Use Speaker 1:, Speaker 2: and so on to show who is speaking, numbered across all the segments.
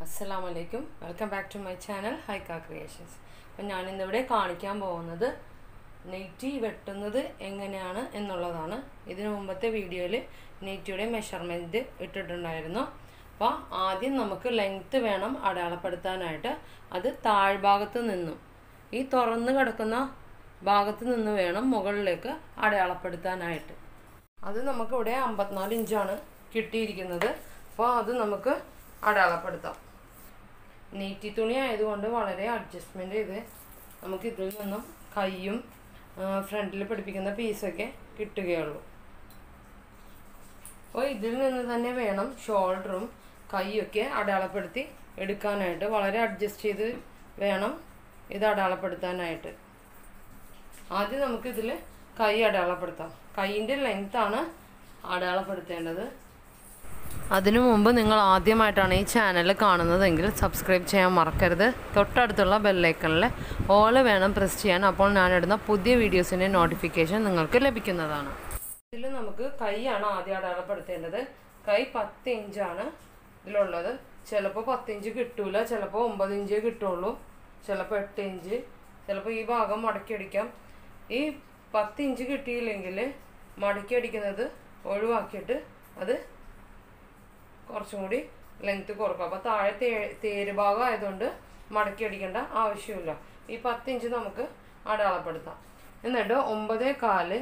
Speaker 1: അസ്സലാമു അലൈക്കും welcome back to my channel Haika creations അപ്പം ഞാൻ ഇന്നിവിടെ കാണിക്കാൻ പോകുന്നത് നെയ്റ്റി വെട്ടുന്നത് എങ്ങനെയാണ് എന്നുള്ളതാണ് ഇതിനു മുമ്പത്തെ വീഡിയോയിൽ നെയ്റ്റിയുടെ മെഷർമെൻറ്റ് ഇട്ടിട്ടുണ്ടായിരുന്നു അപ്പോൾ ആദ്യം നമുക്ക് ലെങ്ത്ത് വേണം അടയാളപ്പെടുത്താനായിട്ട് അത് താഴ്ഭാഗത്ത് നിന്നും ഈ തുറന്ന് കിടക്കുന്ന ഭാഗത്ത് നിന്ന് വേണം മുകളിലേക്ക് അടയാളപ്പെടുത്താനായിട്ട് അത് നമുക്കിവിടെ അമ്പത്തിനാല് ഇഞ്ചാണ് കിട്ടിയിരിക്കുന്നത് അപ്പോൾ അത് നമുക്ക് അടയാളപ്പെടുത്താം നെയ്റ്റി തുണി ആയതുകൊണ്ട് വളരെ അഡ്ജസ്റ്റ്മെൻ്റ് ചെയ്ത് നമുക്ക് ഇതിൽ നിന്നും കൈയും ഫ്രണ്ടിൽ പിടിപ്പിക്കുന്ന പീസൊക്കെ കിട്ടുകയുള്ളൂ അപ്പോൾ ഇതിൽ നിന്ന് തന്നെ വേണം ഷോൾഡറും കൈയൊക്കെ അടയാളപ്പെടുത്തി എടുക്കാനായിട്ട് വളരെ അഡ്ജസ്റ്റ് ചെയ്ത് വേണം ഇത് അടയാളപ്പെടുത്താനായിട്ട് ആദ്യം നമുക്കിതിൽ കൈ അടയാളപ്പെടുത്താം കൈയിൻ്റെ ലെങ്ത്താണ് അടയാളപ്പെടുത്തേണ്ടത് അതിനു മുമ്പ് നിങ്ങൾ ആദ്യമായിട്ടാണ് ഈ ചാനൽ കാണുന്നതെങ്കിൽ സബ്സ്ക്രൈബ് ചെയ്യാൻ മറക്കരുത് തൊട്ടടുത്തുള്ള ബെല്ലൈക്കണിൽ ഓള് വേണം പ്രസ് ചെയ്യാൻ അപ്പോൾ ഞാനിടുന്ന പുതിയ വീഡിയോസിൻ്റെ നോട്ടിഫിക്കേഷൻ നിങ്ങൾക്ക് ലഭിക്കുന്നതാണ് ഇതിൽ നമുക്ക് കൈയാണ് ആദ്യം അടയാളപ്പെടുത്തേണ്ടത് കൈ പത്ത് ഇഞ്ചാണ് ഇതിലുള്ളത് ചിലപ്പോൾ പത്ത് ഇഞ്ച് കിട്ടൂല ചിലപ്പോൾ ഒമ്പത് ഇഞ്ചേ കിട്ടുള്ളൂ ചിലപ്പോൾ എട്ട് ഇഞ്ച് ചിലപ്പോൾ ഈ ഭാഗം മടക്കി അടിക്കാം ഈ പത്ത് ഇഞ്ച് കിട്ടിയില്ലെങ്കിൽ മടക്കി അടിക്കുന്നത് ഒഴിവാക്കിയിട്ട് അത് കുറച്ചും കൂടി ലെങ്ത്ത് കുറക്കും അപ്പോൾ താഴെ തേ തേര് ഭാഗം ആയതുകൊണ്ട് മടക്കി അടിക്കേണ്ട ആവശ്യമില്ല ഈ പത്ത് ഇഞ്ച് നമുക്ക് അടയാളപ്പെടുത്താം എന്നിട്ട് ഒമ്പതേ കാല്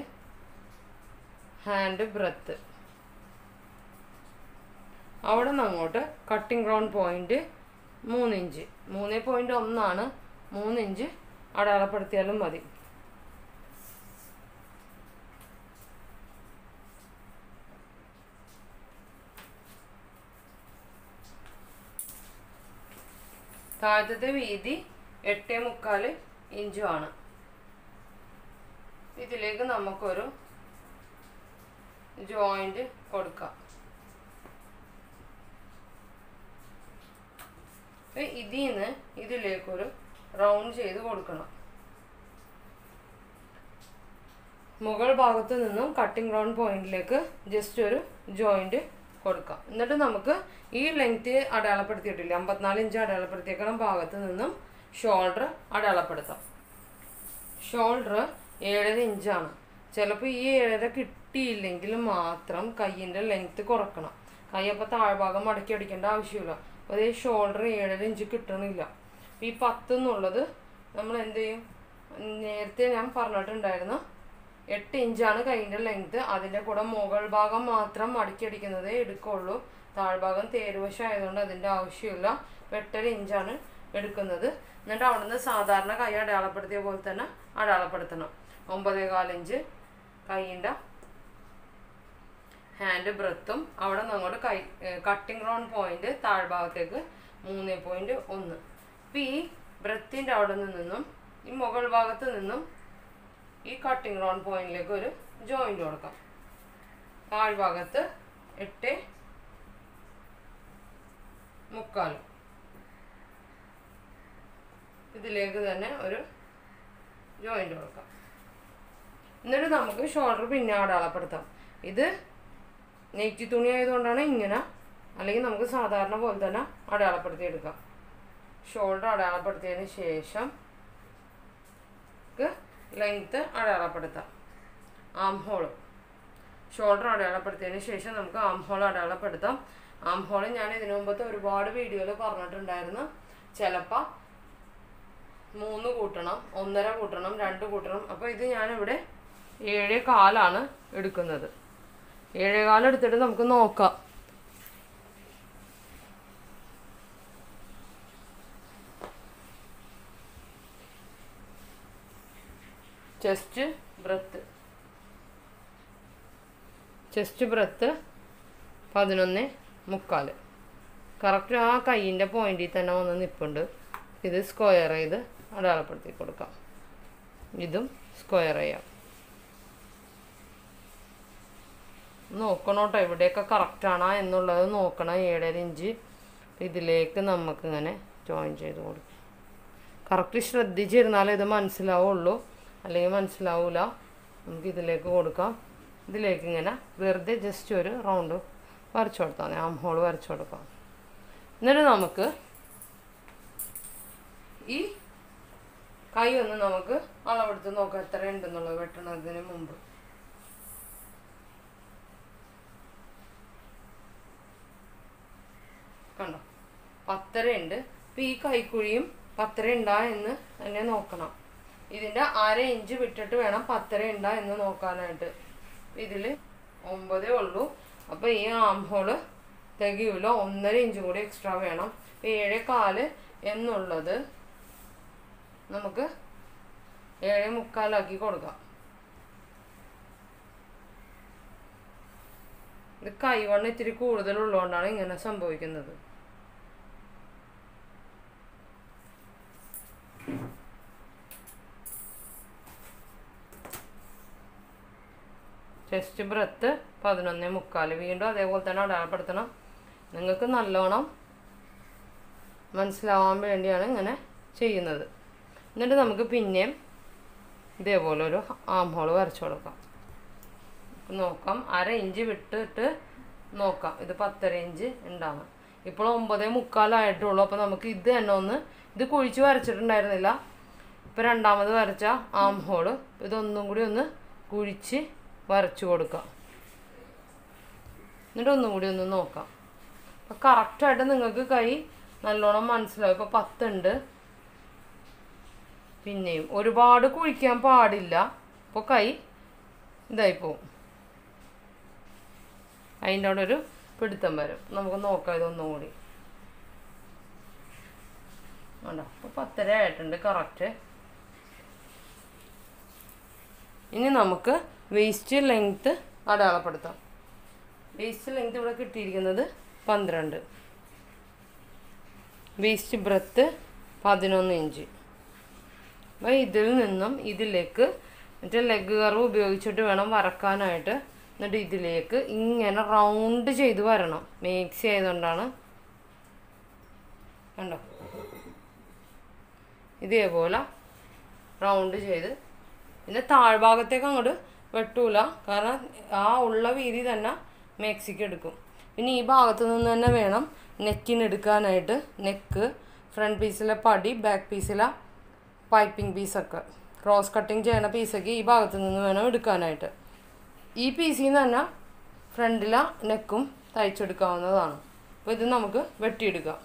Speaker 1: ഹാൻഡ് ബ്രത്ത് അവിടെ നിന്ന് അങ്ങോട്ട് കട്ടിംഗ് റൗണ്ട് പോയിന്റ് മൂന്ന് ഇഞ്ച് മൂന്ന് പോയിന്റ് ഒന്നാണ് മൂന്ന് ഇഞ്ച് അടയാളപ്പെടുത്തിയാലും മതി താഴത്തെ വീതി എട്ടേ മുക്കാൽ ഇഞ്ചുമാണ് ഇതിലേക്ക് നമുക്കൊരു ജോയിന്റ് കൊടുക്കാം ഇതിൽ നിന്ന് ഇതിലേക്കൊരു റൗണ്ട് ചെയ്ത് കൊടുക്കണം മുകൾ ഭാഗത്ത് നിന്നും കട്ടിംഗ് റൗണ്ട് പോയിന്റിലേക്ക് ജസ്റ്റ് ഒരു ജോയിന്റ് കൊടുക്കാം എന്നിട്ട് നമുക്ക് ഈ ലെങ്ത് അടയാളപ്പെടുത്തിയിട്ടില്ല അമ്പത്തിനാല് ഇഞ്ച് അടയാളപ്പെടുത്തിയേക്കണം ഭാഗത്ത് നിന്നും ഷോൾഡർ അടയാളപ്പെടുത്താം ഷോൾഡർ ഏഴര ഇഞ്ചാണ് ചിലപ്പോൾ ഈ ഏഴര കിട്ടിയില്ലെങ്കിൽ മാത്രം കയ്യിൻ്റെ ലെങ്ത് കുറക്കണം കൈ അപ്പോൾ താഴ്ഭാഗം മടക്കി അടിക്കേണ്ട ആവശ്യമില്ല അപ്പോൾ ഈ ഷോൾഡർ ഏഴര ഇഞ്ച് കിട്ടണില്ല ഈ പത്ത് എന്നുള്ളത് നമ്മൾ എന്ത് ചെയ്യും നേരത്തെ ഞാൻ പറഞ്ഞിട്ടുണ്ടായിരുന്നു എട്ട് ഇഞ്ചാണ് കൈയിൻ്റെ ലെങ്ത് അതിൻ്റെ കൂടെ മുകൾ ഭാഗം മാത്രം മടക്കി അടിക്കുന്നതേ എടുക്കുള്ളൂ താഴ്ഭാഗം തേരുവശം ആയതുകൊണ്ട് അതിൻ്റെ ആവശ്യമില്ല എട്ടര ഇഞ്ചാണ് എടുക്കുന്നത് എന്നിട്ട് അവിടുന്ന് സാധാരണ കൈ അടയാളപ്പെടുത്തിയ പോലെ തന്നെ അടയാളപ്പെടുത്തണം ഒമ്പതേ കാലിഞ്ച് കൈയിൻ്റെ ഹാൻഡ് ബ്രത്തും അവിടെ നിന്ന് അങ്ങോട്ട് കൈ കട്ടിംഗ് റൗണ്ട് പോയിന്റ് താഴ്ഭാഗത്തേക്ക് മൂന്ന് പോയിന്റ് ഒന്ന് അപ്പം ഈ ബ്രത്തിൻ്റെ അവിടെ നിന്നും ഈ മുകൾ ഭാഗത്ത് നിന്നും ഈ കട്ടിംഗ് റൗണ്ട് പോയിന്റിലേക്ക് ഒരു ജോയിന്റ് കൊടുക്കാം താഴ്ഭാഗത്ത് എട്ട് മുക്കാൽ ഇതിലേക്ക് തന്നെ ഒരു ജോയിന്റ് കൊടുക്കാം എന്നിട്ട് നമുക്ക് ഷോൾഡർ പിന്നെ അടയാളപ്പെടുത്താം ഇത് നെറ്റി തുണി ആയതുകൊണ്ടാണ് ഇങ്ങനെ അല്ലെങ്കിൽ നമുക്ക് സാധാരണ പോലെ തന്നെ അടയാളപ്പെടുത്തി എടുക്കാം ഷോൾഡർ അടയാളപ്പെടുത്തിയതിന് ശേഷം ലെങ്ത്ത് അടയാളപ്പെടുത്താം ആം ഹോള് ഷോൾഡർ അടയാളപ്പെടുത്തിയതിന് ശേഷം നമുക്ക് ആം ഹോൾ അടയാളപ്പെടുത്താം ആം ഹോൾ ഞാൻ ഇതിനു മുമ്പത്തെ ഒരുപാട് വീഡിയോയിൽ പറഞ്ഞിട്ടുണ്ടായിരുന്നു ചിലപ്പോൾ മൂന്ന് കൂട്ടണം ഒന്നര കൂട്ടണം രണ്ട് കൂട്ടണം അപ്പോൾ ഇത് ഞാനിവിടെ ഏഴേ കാലാണ് എടുക്കുന്നത് ഏഴേ കാലം എടുത്തിട്ട് നമുക്ക് നോക്കാം ചെസ്റ്റ് ബ്രത്ത് ചെസ്റ്റ് ബ്രത്ത് പതിനൊന്ന് മുക്കാൽ കറക്റ്റ് ആ കൈയിൻ്റെ പോയിന്റിൽ തന്നെ വന്ന് നിൽപ്പുണ്ട് ഇത് സ്ക്വയർ ചെയ്ത് അടയാളപ്പെടുത്തി കൊടുക്കാം ഇതും സ്ക്വയർ ചെയ്യാം നോക്കണം കേട്ടോ ഇവിടെയൊക്കെ കറക്റ്റാണോ എന്നുള്ളത് നോക്കണം ഏഴര ഇഞ്ച് ഇതിലേക്ക് നമുക്കിങ്ങനെ ജോയിൻ ചെയ്ത് കൊടുക്കും കറക്റ്റ് ശ്രദ്ധിച്ചിരുന്നാലേ ഇത് മനസ്സിലാവുള്ളൂ അല്ലെങ്കിൽ മനസ്സിലാവില്ല നമുക്ക് ഇതിലേക്ക് കൊടുക്കാം ഇതിലേക്ക് ഇങ്ങനെ വെറുതെ ജസ്റ്റ് ഒരു റൗണ്ട് വരച്ചു കൊടുത്താൽ മതി ആം ഹോൾ വരച്ചു കൊടുക്കാം എന്നിട്ട് നമുക്ക് ഈ കൈ ഒന്ന് നമുക്ക് അളവെടുത്ത് നോക്കാം എത്ര ഉണ്ടെന്നുള്ളത് വെട്ടണതിന് മുമ്പ് കണ്ടോ പത്തര ഉണ്ട് അപ്പം ഈ കൈക്കുഴിയും പത്തര ഉണ്ടാ എന്ന് തന്നെ നോക്കണം ഇതിൻ്റെ അര ഇഞ്ച് വിട്ടിട്ട് വേണം പത്തര ഉണ്ടാ എന്ന് നോക്കാനായിട്ട് ഇതിൽ ഒമ്പതേ ഉള്ളൂ അപ്പോൾ ഈ ആം ഹോള് തികയൂല ഒന്നര ഇഞ്ച് കൂടി എക്സ്ട്രാ വേണം ഇപ്പം ഏഴേ കാല് എന്നുള്ളത് നമുക്ക് ഏഴേ മുക്കാലാക്കി കൊടുക്കാം ഇത് കൈവണ്ണം ഇത്തിരി കൂടുതലുള്ളതുകൊണ്ടാണ് ഇങ്ങനെ സംഭവിക്കുന്നത് ചെസ്റ്റ് ബ്രത്ത് പതിനൊന്നേ മുക്കാൽ വീണ്ടും അതേപോലെ തന്നെ അടയാളപ്പെടുത്തണം നിങ്ങൾക്ക് നല്ലോണം മനസ്സിലാവാൻ വേണ്ടിയാണ് ഇങ്ങനെ ചെയ്യുന്നത് എന്നിട്ട് നമുക്ക് പിന്നെയും ഇതേപോലെ ഒരു ആം ഹോൾ വരച്ചു കൊടുക്കാം നോക്കാം അര ഇഞ്ച് വിട്ടിട്ട് നോക്കാം ഇത് പത്തര ഇഞ്ച് ഉണ്ടാകും ഇപ്പോൾ ഒമ്പതേ മുക്കാലായിട്ടുള്ളൂ അപ്പോൾ നമുക്ക് ഇത് തന്നെ ഒന്ന് ഇത് കുഴിച്ച് വരച്ചിട്ടുണ്ടായിരുന്നില്ല ഇപ്പോൾ രണ്ടാമത് വരച്ച ആം ഹോള് ഇതൊന്നും കൂടി ഒന്ന് കുഴിച്ച് വരച്ചു കൊടുക്കാം എന്നിട്ട് ഒന്നും കൂടി ഒന്ന് നോക്കാം അപ്പോൾ കറക്റ്റായിട്ട് നിങ്ങൾക്ക് കൈ നല്ലോണം മനസ്സിലാവും ഇപ്പോൾ പത്തുണ്ട് പിന്നെയും ഒരുപാട് കുഴിക്കാൻ പാടില്ല അപ്പോൾ കൈ ഇതായിപ്പോവും അതിൻ്റെ അവിടെ ഒരു പിടുത്തം വരും നമുക്ക് നോക്കാം ഇതൊന്നും കൂടി വേണ്ട അപ്പോൾ പത്തര ആയിട്ടുണ്ട് കറക്റ്റ് ഇനി നമുക്ക് വേസ്റ്റ് ലെങ്ത്ത് അടയാളപ്പെടുത്താം വേസ്റ്റ് ലെങ്ത്ത് ഇവിടെ കിട്ടിയിരിക്കുന്നത് പന്ത്രണ്ട് വേസ്റ്റ് ബ്രത്ത് പതിനൊന്ന് ഇഞ്ച് അപ്പോൾ ഇതിൽ നിന്നും ഇതിലേക്ക് മറ്റേ ലെഗ് കർവ് ഉപയോഗിച്ചിട്ട് വേണം വരക്കാനായിട്ട് എന്നിട്ട് ഇതിലേക്ക് ഇങ്ങനെ റൗണ്ട് ചെയ്ത് വരണം മേക്സി ആയതുകൊണ്ടാണ് കണ്ടോ ഇതേപോലെ റൗണ്ട് ചെയ്ത് പിന്നെ താഴ്ഭാഗത്തേക്ക് അങ്ങോട്ട് വെട്ടൂല കാരണം ആ ഉള്ള വീതി തന്നെ മേക്സിക്ക് എടുക്കും പിന്നെ ഈ ഭാഗത്ത് നിന്ന് തന്നെ വേണം നെക്കിന് എടുക്കാനായിട്ട് നെക്ക് ഫ്രണ്ട് പീസിലെ പടി ബാക്ക് പീസിലെ പൈപ്പിംഗ് പീസൊക്കെ ക്രോസ് കട്ടിങ് ചെയ്യണ പീസൊക്കെ ഈ ഭാഗത്ത് നിന്ന് വേണം എടുക്കാനായിട്ട് ഈ പീസിൽ നിന്ന് തന്നെ ഫ്രണ്ടിലെ നെക്കും തയ്ച്ചെടുക്കാവുന്നതാണ് അപ്പോൾ ഇത് നമുക്ക് വെട്ടിയെടുക്കാം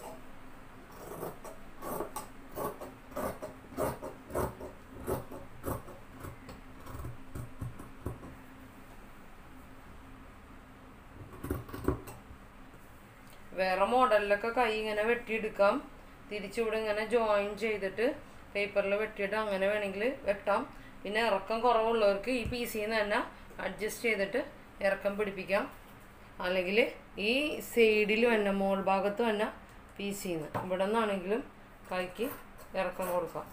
Speaker 1: വേറെ മോഡലിലൊക്കെ കൈ ഇങ്ങനെ വെട്ടിയെടുക്കാം തിരിച്ചിവിടെ ഇങ്ങനെ ജോയിൻ ചെയ്തിട്ട് പേപ്പറിൽ വെട്ടിയിട്ട് അങ്ങനെ വേണമെങ്കിൽ വെട്ടാം പിന്നെ ഇറക്കം കുറവുള്ളവർക്ക് ഈ പീസിൽ നിന്ന് തന്നെ അഡ്ജസ്റ്റ് ചെയ്തിട്ട് ഇറക്കം പിടിപ്പിക്കാം അല്ലെങ്കിൽ ഈ സൈഡിൽ തന്നെ മോൾ ഭാഗത്ത് തന്നെ പീസിൽ നിന്ന് ഇവിടെ നിന്നാണെങ്കിലും കൈക്ക് ഇറക്കം കൊടുക്കാം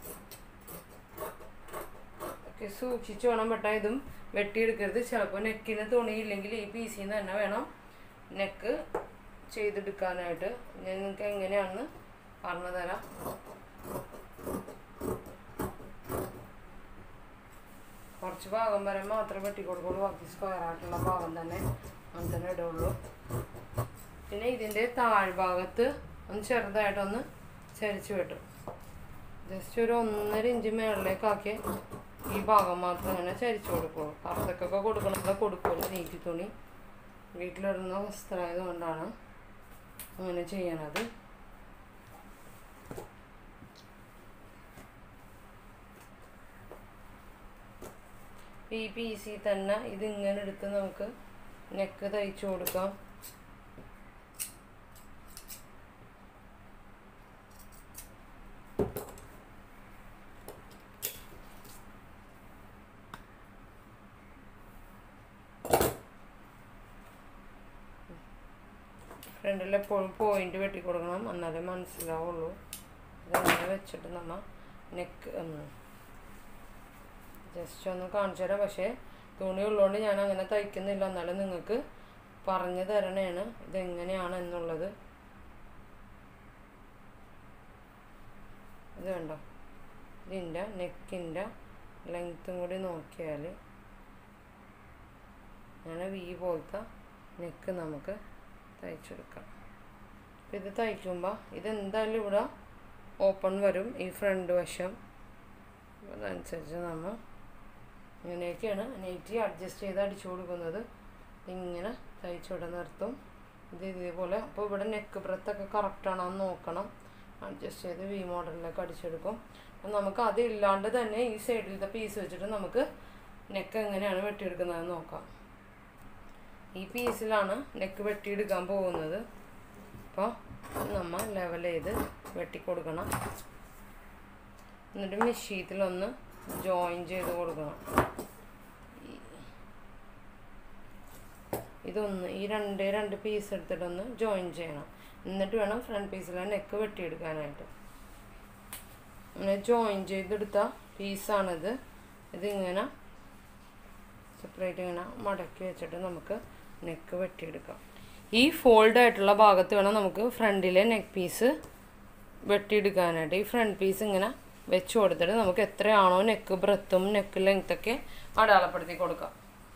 Speaker 1: ഒക്കെ സൂക്ഷിച്ച് വേണം വെട്ടാൻ ഇതും വെട്ടിയെടുക്കരുത് ചിലപ്പോൾ നെക്കിന് തുണിയില്ലെങ്കിൽ ഈ പീസിൽ നിന്ന് തന്നെ വേണം നെക്ക് ചെയ്തെടുക്കാനായിട്ട് ഞാൻ നിങ്ങൾക്ക് എങ്ങനെയാണെന്ന് പറഞ്ഞു തരാം കുറച്ച് ഭാഗം വരെ മാത്രമേ വെട്ടിക്കൊടുക്കുള്ളൂ ബാക്കി സ്ക്വയർ ആയിട്ടുള്ള ഭാഗം തന്നെ അങ്ങനെ തന്നെ ഇടുള്ളൂ പിന്നെ ഇതിൻ്റെ താഴ്ഭാഗത്ത് ഒന്ന് ചെറുതായിട്ടൊന്ന് ചരിച്ച് വെട്ടും ജസ്റ്റ് ഒരു ഒന്നര ഇഞ്ച് മുകളിലേക്കാക്കി ഈ ഭാഗം മാത്രം ഇങ്ങനെ ചരിച്ചു കൊടുക്കുള്ളൂ പുറത്തേക്കൊക്കെ കൊടുക്കണത് കൊടുക്കുള്ളൂ നീറ്റി തുണി വീട്ടിലിടുന്ന വസ്ത്രമായത് കൊണ്ടാണ് അങ്ങനെ ചെയ്യണത് ഈ പീസിൽ തന്നെ ഇതിങ്ങനെ എടുത്ത് നമുക്ക് നെക്ക് തയ്ച്ചു കൊടുക്കാം ഫ്രണ്ടിൽ എപ്പോഴും പോയിന്റ് വെട്ടി കൊടുക്കണം എന്നാലേ മനസ്സിലാവുള്ളൂ ഇതങ്ങനെ വെച്ചിട്ട് നമ്മ നെക്ക് ജസ്റ്റ് ഒന്ന് കാണിച്ചു തരാം പക്ഷേ തുണി ഉള്ളതുകൊണ്ട് ഞാൻ അങ്ങനെ തയ്ക്കുന്നില്ല എന്നാലും നിങ്ങൾക്ക് പറഞ്ഞു തരണേണ് ഇതെങ്ങനെയാണ് എന്നുള്ളത് ഇത് കണ്ടോ ഇതിൻ്റെ നെക്കിൻ്റെ ലെങ്ത്തും കൂടി നോക്കിയാൽ അങ്ങനെ വി പോലത്തെ നെക്ക് നമുക്ക് തയ്ച്ചെടുക്കാം അപ്പം ഇത് തയ്ക്കുമ്പോൾ ഇതെന്തായാലും ഇവിടെ ഓപ്പൺ വരും ഈ ഫ്രണ്ട് വശം അതനുസരിച്ച് നമ്മൾ ഇങ്ങനെയൊക്കെയാണ് നെറ്റി അഡ്ജസ്റ്റ് ചെയ്ത് അടിച്ചു കൊടുക്കുന്നത് ഇങ്ങനെ തയ്ച്ചിവിടെ നിർത്തും ഇത് ഇതേപോലെ അപ്പോൾ ഇവിടെ നെക്ക് ബ്രത്തൊക്കെ കറക്റ്റാണോ എന്ന് നോക്കണം അഡ്ജസ്റ്റ് ചെയ്ത് വി മോഡലിലേക്ക് അടിച്ചെടുക്കും അപ്പം നമുക്ക് അത് ഇല്ലാണ്ട് തന്നെ ഈ സൈഡിലത്തെ പീസ് വെച്ചിട്ട് നമുക്ക് നെക്ക് എങ്ങനെയാണ് വെട്ടിയെടുക്കുന്നതെന്ന് നോക്കാം ഈ പീസിലാണ് നെക്ക് വെട്ടിയെടുക്കാൻ പോകുന്നത് അപ്പോൾ നമ്മൾ ലെവൽ ചെയ്ത് വെട്ടിക്കൊടുക്കണം എന്നിട്ട് മെഷീത്തിലൊന്ന് ജോയിൻ ചെയ്ത് കൊടുക്കണം ഇതൊന്ന് ഈ രണ്ട് രണ്ട് പീസ് എടുത്തിട്ടൊന്ന് ജോയിൻ ചെയ്യണം എന്നിട്ട് വേണം ഫ്രണ്ട് പീസിലെ നെക്ക് വെട്ടിയെടുക്കാനായിട്ട് അങ്ങനെ ജോയിൻ ചെയ്തെടുത്ത പീസാണിത് ഇതിങ്ങനെ സെപ്പറേറ്റ് ഇങ്ങനെ മടക്കി വെച്ചിട്ട് നമുക്ക് നെക്ക് വെട്ടിയെടുക്കാം ഈ ഫോൾഡ് ആയിട്ടുള്ള ഭാഗത്ത് വേണം നമുക്ക് ഫ്രണ്ടിലെ നെക്ക് പീസ് വെട്ടിയെടുക്കാനായിട്ട് ഈ ഫ്രണ്ട് പീസ് ഇങ്ങനെ വെച്ച് കൊടുത്തിട്ട് നമുക്ക് എത്രയാണോ നെക്ക് ബ്രത്തും നെക്ക് ലെങ്ത്തൊക്കെ അടയാളപ്പെടുത്തി കൊടുക്കാം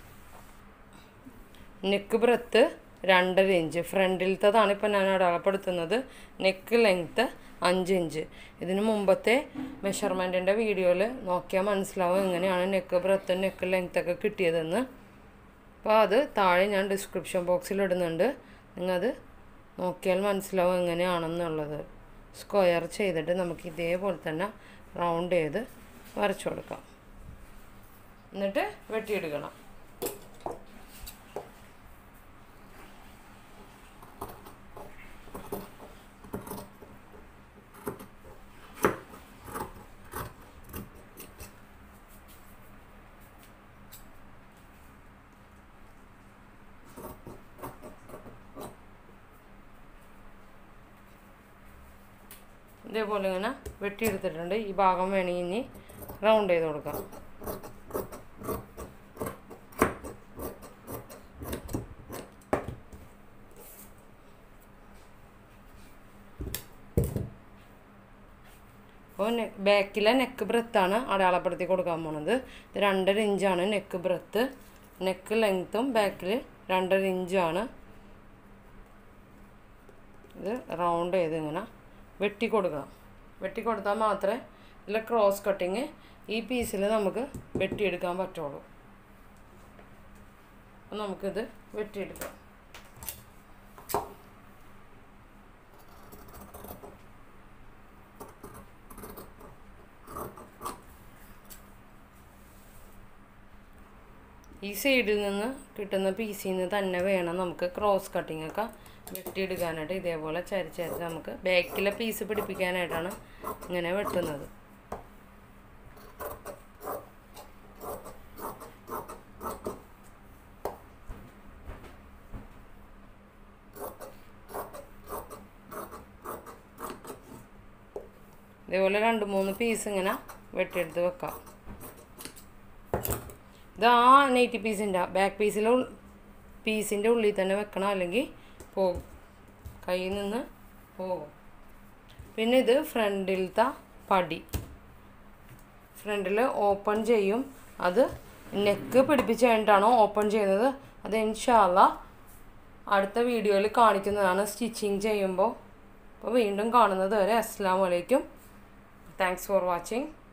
Speaker 1: നെക്ക് ബ്രത്ത് രണ്ടര ഇഞ്ച് ഫ്രണ്ടിലത്തതാണ് ഇപ്പം ഞാൻ അടയാളപ്പെടുത്തുന്നത് നെക്ക് ലെങ്ത്ത് അഞ്ച് ഇഞ്ച് ഇതിന് മുമ്പത്തെ മെഷർമെൻറ്റിൻ്റെ വീഡിയോയിൽ നോക്കിയാൽ മനസ്സിലാവും എങ്ങനെയാണ് നെക്ക് ബ്രത്തും നെക്ക് ലെങ്ത്തൊക്കെ കിട്ടിയതെന്ന് അപ്പോൾ അത് താഴെ ഞാൻ ഡിസ്ക്രിപ്ഷൻ ബോക്സിൽ ഇടുന്നുണ്ട് നിങ്ങത് നോക്കിയാൽ മനസ്സിലാവും എങ്ങനെയാണെന്നുള്ളത് സ്ക്വയർ ചെയ്തിട്ട് നമുക്ക് ഇതേപോലെ തന്നെ റൗണ്ട് ചെയ്ത് വരച്ചു കൊടുക്കാം എന്നിട്ട് വെട്ടിയെടുക്കണം ഇതേപോലെ ഇങ്ങനെ വെട്ടിയെടുത്തിട്ടുണ്ട് ഈ ഭാഗം വേണമെങ്കിൽ ഇനി റൗണ്ട് ചെയ്ത് കൊടുക്കാം അപ്പോൾ നെക്ക് ബാക്കിലെ നെക്ക് ബ്രത്താണ് അടയാളപ്പെടുത്തി കൊടുക്കാൻ പോണത് ഇത് രണ്ടര ഇഞ്ചാണ് നെക്ക് ബ്രത്ത് നെക്ക് ലെങ്ത്തും ബാക്കിൽ രണ്ടര ഇഞ്ചാണ് ഇത് റൗണ്ട് ചെയ്ത് ഇങ്ങനെ വെട്ടി കൊടുക്കണം വെട്ടി കൊടുത്താൽ മാത്രമേ ഇതിൽ ക്രോസ് കട്ടിങ് ഈ പീസിൽ നമുക്ക് വെട്ടിയെടുക്കാൻ പറ്റുള്ളൂ അപ്പം നമുക്കിത് വെട്ടിയെടുക്കാം ഈ സൈഡിൽ നിന്ന് കിട്ടുന്ന പീസിൽ നിന്ന് തന്നെ വേണം നമുക്ക് ക്രോസ് കട്ടിംഗ് ഒക്കെ വെട്ടിയെടുക്കാനായിട്ട് ഇതേപോലെ ചരിച്ചരിച്ച് നമുക്ക് ബാക്കിലെ പീസ് പിടിപ്പിക്കാനായിട്ടാണ് ഇങ്ങനെ വെട്ടുന്നത് ഇതേപോലെ രണ്ട് മൂന്ന് പീസ് ഇങ്ങനെ വെട്ടിയെടുത്ത് വെക്കാം ഇത് ആ നെയ്റ്റി പീസിൻ്റെ ബാക്ക് പീസിലെ പീസിൻ്റെ ഉള്ളിൽ തന്നെ വെക്കണം അല്ലെങ്കിൽ പോകും കയ്യിൽ നിന്ന് പോകും പിന്നെ ഇത് ഫ്രണ്ടിലത്തെ പടി ഫ്രണ്ടിൽ ഓപ്പൺ ചെയ്യും അത് നെക്ക് പിടിപ്പിച്ച് കഴിഞ്ഞിട്ടാണ് ഓപ്പൺ ചെയ്യുന്നത് അത് ഇൻഷാല്ല അടുത്ത വീഡിയോയിൽ കാണിക്കുന്നതാണ് സ്റ്റിച്ചിങ് ചെയ്യുമ്പോൾ അപ്പോൾ വീണ്ടും കാണുന്നത് വരെ അസ്സാം വലൈക്കും താങ്ക്സ് ഫോർ വാച്ചിങ്